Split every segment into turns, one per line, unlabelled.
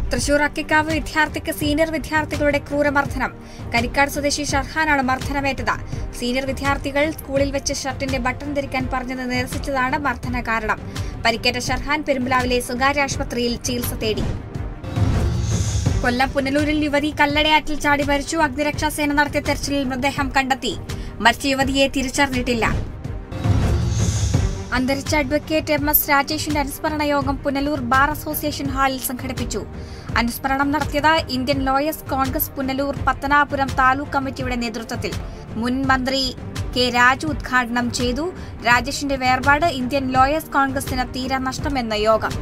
തൃശൂർ അക്കിക്കാവ് വിദ്യാർത്ഥിക്ക് സീനിയർ വിദ്യാർത്ഥികളുടെ ക്രൂരമർദ്ദനം കരിക്കാട് സ്വദേശി ഷർഹാനാണ് മർദ്ദനമേറ്റത് സീനിയർ വിദ്യാർത്ഥികൾ സ്കൂളിൽ വെച്ച് ഷർട്ടിന്റെ ബട്ടൺ ധരിക്കാൻ പറഞ്ഞത് നിരസിച്ചതാണ് മർദ്ദന കാരണം പരിക്കേറ്റ ഷർഹാൻ പെരുമ്പലാവിലെ സ്വകാര്യ ആശുപത്രിയിൽ ചികിത്സ തേടി കൊല്ലം പുനലൂരിൽ യുവതി കല്ലടയാറ്റിൽ ചാടി മരിച്ചു അഗ്നിരക്ഷാസേന നടത്തിയ തെരച്ചിലിൽ മൃതദേഹം കണ്ടെത്തി മരിച്ച യുവതിയെ തിരിച്ചറിഞ്ഞിട്ടില്ല അന്തരിച്ച അഡ്വക്കേറ്റ് എം എസ് രാജേഷിന്റെ അനുസ്മരണ യോഗം പുനലൂർ ബാർ അസോസിയേഷൻ ഹാളിൽ സംഘടിപ്പിച്ചു അനുസ്മരണം നടത്തിയത് Indian lawyers Congress Punalur Pathanapuram taluk കമ്മിറ്റിയുടെ നേതൃത്വത്തിൽ മുൻ മന്ത്രി കെ രാജു ഉദ്ഘാടനം ചെയ്തു രാജേഷിന്റെ വേർപാട് ഇന്ത്യൻ ലോയേഴ്സ് കോൺഗ്രസിന് തീരെ നഷ്ടമെന്ന് യോഗം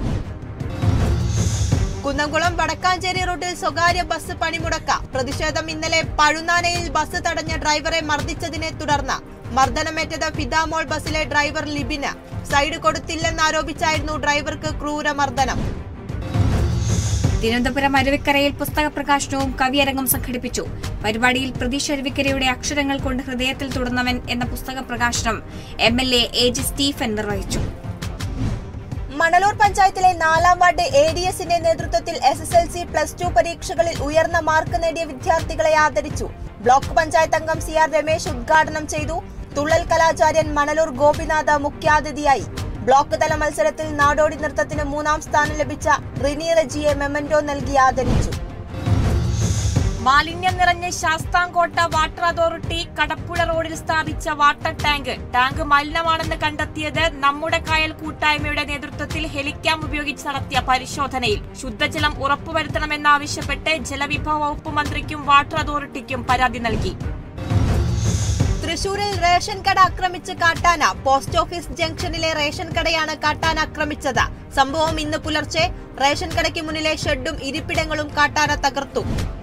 കുന്നംകുളം വടക്കാഞ്ചേരി റൂട്ടിൽ സ്വകാര്യ ബസ് പണിമുടക്ക പ്രതിഷേധം ഇന്നലെ പഴുന്നാനയിൽ ബസ് തടഞ്ഞ ഡ്രൈവറെ മർദ്ദിച്ചതിനെ തുടർന്ന് മർദ്ദനമേറ്റത് ഫിദാമോൾ ബസ്സിലെ ഡ്രൈവർ ലിബിന് സൈഡ് കൊടുത്തില്ലെന്നാരോപിച്ചായിരുന്നു ഡ്രൈവർക്ക് ക്രൂരമർദ്ദനം
തിരുവനന്തപുരം അരുവിക്കരയിൽ പുസ്തക പ്രകാശനവും കവിയരങ്ങും സംഘടിപ്പിച്ചു പരിപാടിയിൽ പ്രതീഷ് അരുവിക്കരയുടെ അക്ഷരങ്ങൾ കൊണ്ട് ഹൃദയത്തിൽ തുടർന്നവൻ എന്ന പുസ്തക പ്രകാശനം M L A A G Stephen നിർവഹിച്ചു
മണലൂർ പഞ്ചായത്തിലെ നാലാം വാർഡ് എ ഡി എസിന്റെ നേതൃത്വത്തിൽ S S L C plus two പരീക്ഷകളിൽ ഉയർന്ന മാർക്ക് നേടിയ വിദ്യാർത്ഥികളെ ആദരിച്ചു ബ്ലോക്ക് പഞ്ചായത്ത് അംഗം സി ആർ രമേശ് ഉദ്ഘാടനം ചെയ്തു തുള്ളൽ കലാചാര്യൻ മണലൂർ ഗോപിനാഥ് മുഖ്യാതിഥിയായി ബ്ലോക്ക് തല മത്സരത്തിൽ നാടോടി നൃത്തത്തിന് മൂന്നാം സ്ഥാനം ലഭിച്ച റിനി റജിയെ മെമന്റോ നൽകി ആദരിച്ചു
മാലിന്യം നിറഞ്ഞ ശാസ്താംകോട്ട വാട്ടർ അതോറിറ്റി കടപ്പുഴ റോഡിൽ സ്ഥാപിച്ച വാട്ടർ ടാങ്ക് ടാങ്ക് മലിനമാണെന്ന് കണ്ടെത്തിയത് നമ്മുടെ കായൽ കൂട്ടായ്മയുടെ നേതൃത്വത്തിൽ ഹെലിക്യാം ഉപയോഗിച്ച് നടത്തിയ പരിശോധനയിൽ ശുദ്ധജലം ഉറപ്പുവരുത്തണമെന്നാവശ്യപ്പെട്ട് ജലവിഭവ വകുപ്പ് മന്ത്രിക്കും വാട്ടർ അതോറിറ്റിക്കും പരാതി നൽകി
തൃശൂരിൽ റേഷൻ കട ആക്രമിച്ച് കാട്ടാന പോസ്റ്റ് ഓഫീസ് ജംഗ്ഷനിലെ റേഷൻ കടയാണ് കാട്ടാന ആക്രമിച്ചത് സംഭവം ഇന്ന് പുലർച്ചെ റേഷൻ കടയ്ക്ക് മുന്നിലെ ഷെഡും ഇരിപ്പിടങ്ങളും കാട്ടാന തകർത്തു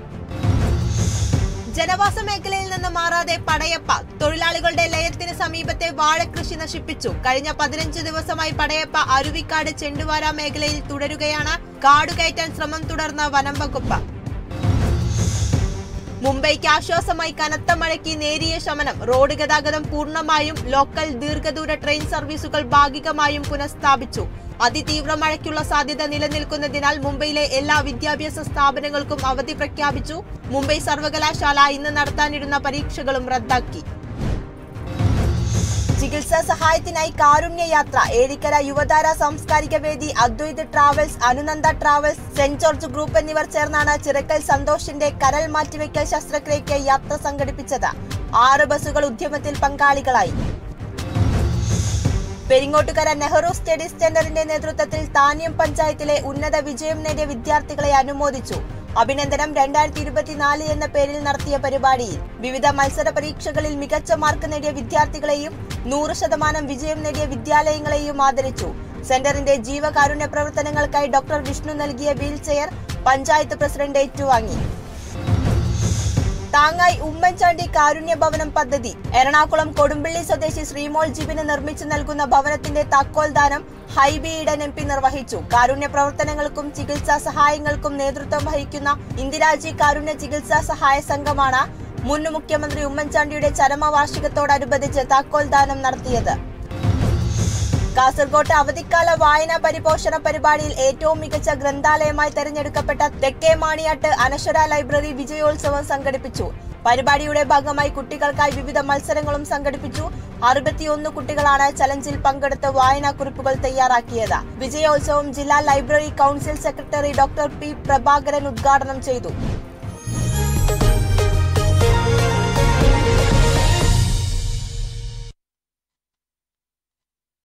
ജനവാസ മേഖലയിൽ നിന്ന് മാറാതെ പടയപ്പ തൊഴിലാളികളുടെ ലയത്തിന് സമീപത്തെ വാഴകൃഷി നശിപ്പിച്ചു കഴിഞ്ഞ പതിനഞ്ച് ദിവസമായി പടയപ്പ അരുവിക്കാട് ചെണ്ടുവാര മേഖലയിൽ തുടരുകയാണ് കാടുകയറ്റാൻ ശ്രമം തുടർന്ന വനം വകുപ്പ് മുംബൈക്ക് ആശ്വാസമായി കനത്ത മഴയ്ക്ക് നേരിയ ശമനം റോഡ് ഗതാഗതം പൂർണ്ണമായും ലോക്കൽ ദീർഘദൂര ട്രെയിൻ സർവീസുകൾ ഭാഗികമായും പുനഃസ്ഥാപിച്ചു അതിതീവ്ര മഴയ്ക്കുള്ള സാധ്യത നിലനിൽക്കുന്നതിനാൽ മുംബൈയിലെ എല്ലാ വിദ്യാഭ്യാസ സ്ഥാപനങ്ങൾക്കും അവധി പ്രഖ്യാപിച്ചു മുംബൈ സർവകലാശാല ഇന്ന് നടത്താനിരുന്ന പരീക്ഷകളും റദ്ദാക്കി ചികിത്സാ സഹായത്തിനായി കാരുണ്യ യാത്ര ഏഴിക്കര യുവതാര സാംസ്കാരിക വേദി Advaith travels Anunanda travels saint George group എന്നിവർ ചേർന്നാണ് ചിറക്കൽ സന്തോഷിന്റെ കരൽ മാറ്റിവെക്കൽ ശസ്ത്രക്രിയയ്ക്ക് യാത്ര സംഘടിപ്പിച്ചത് ആറ് ബസ്സുകൾ ഉദ്യമത്തിൽ പങ്കാളികളായി പെരിങ്ങോട്ടുകര നെഹ്റു സ്റ്റഡി സെന്ററിന്റെ നേതൃത്വത്തിൽ താന്യം പഞ്ചായത്തിലെ ഉന്നത വിജയം നേടിയ വിദ്യാർത്ഥികളെ അനുമോദിച്ചു അഭിനന്ദനം രണ്ടായിരത്തി ഇരുപത്തിനാല് എന്ന പേരിൽ നടത്തിയ പരിപാടിയിൽ വിവിധ മത്സര പരീക്ഷകളിൽ മികച്ച മാർക്ക് നേടിയ വിദ്യാർത്ഥികളെയും നൂറ് ശതമാനം വിജയം നേടിയ വിദ്യാലയങ്ങളെയും ആദരിച്ചു സെന്ററിന്റെ ജീവകാരുണ്യ പ്രവർത്തനങ്ങൾക്കായി ഡോക്ടർ വിഷ്ണു നൽകിയ വീൽ ചെയർ പഞ്ചായത്ത് പ്രസിഡന്റ് ഏറ്റുവാങ്ങി താങ്ങായി ഉമ്മൻചാണ്ടി കാരുണ്യ ഭവനം പദ്ധതി എറണാകുളം കൊടുമ്പിള്ളി സ്വദേശി ശ്രീമോൾ ജിബിന് നിർമ്മിച്ചു നൽകുന്ന ഭവനത്തിന്റെ താക്കോൽ ദാനം ഹൈബി ഈഡൻ എം പി നിർവഹിച്ചു കാരുണ്യ പ്രവർത്തനങ്ങൾക്കും ചികിത്സാ സഹായങ്ങൾക്കും നേതൃത്വം വഹിക്കുന്ന ഇന്ദിരാജി കാരുണ്യ ചികിത്സാ സഹായ സംഘമാണ് മുൻ മുഖ്യമന്ത്രി ഉമ്മൻചാണ്ടിയുടെ ചരമവാർഷികത്തോടനുബന്ധിച്ച് താക്കോൽ ദാനം നടത്തിയത് കാസർകോട്ട് അവധിക്കാല വായനാ പരിപോഷണ പരിപാടിയിൽ ഏറ്റവും മികച്ച ഗ്രന്ഥാലയമായി തെരഞ്ഞെടുക്കപ്പെട്ട തെക്കേ മാണിയാട്ട് അനശ്വര ലൈബ്രറി വിജയോത്സവം സംഘടിപ്പിച്ചു പരിപാടിയുടെ ഭാഗമായി കുട്ടികൾക്കായി വിവിധ മത്സരങ്ങളും സംഘടിപ്പിച്ചു അറുപത്തിയൊന്ന് കുട്ടികളാണ് ചലഞ്ചിൽ പങ്കെടുത്ത് വായനാക്കുറിപ്പുകൾ തയ്യാറാക്കിയത് വിജയോത്സവം ജില്ലാ library council secretary doctor P Prabhakaran ഉദ്ഘാടനം ചെയ്തു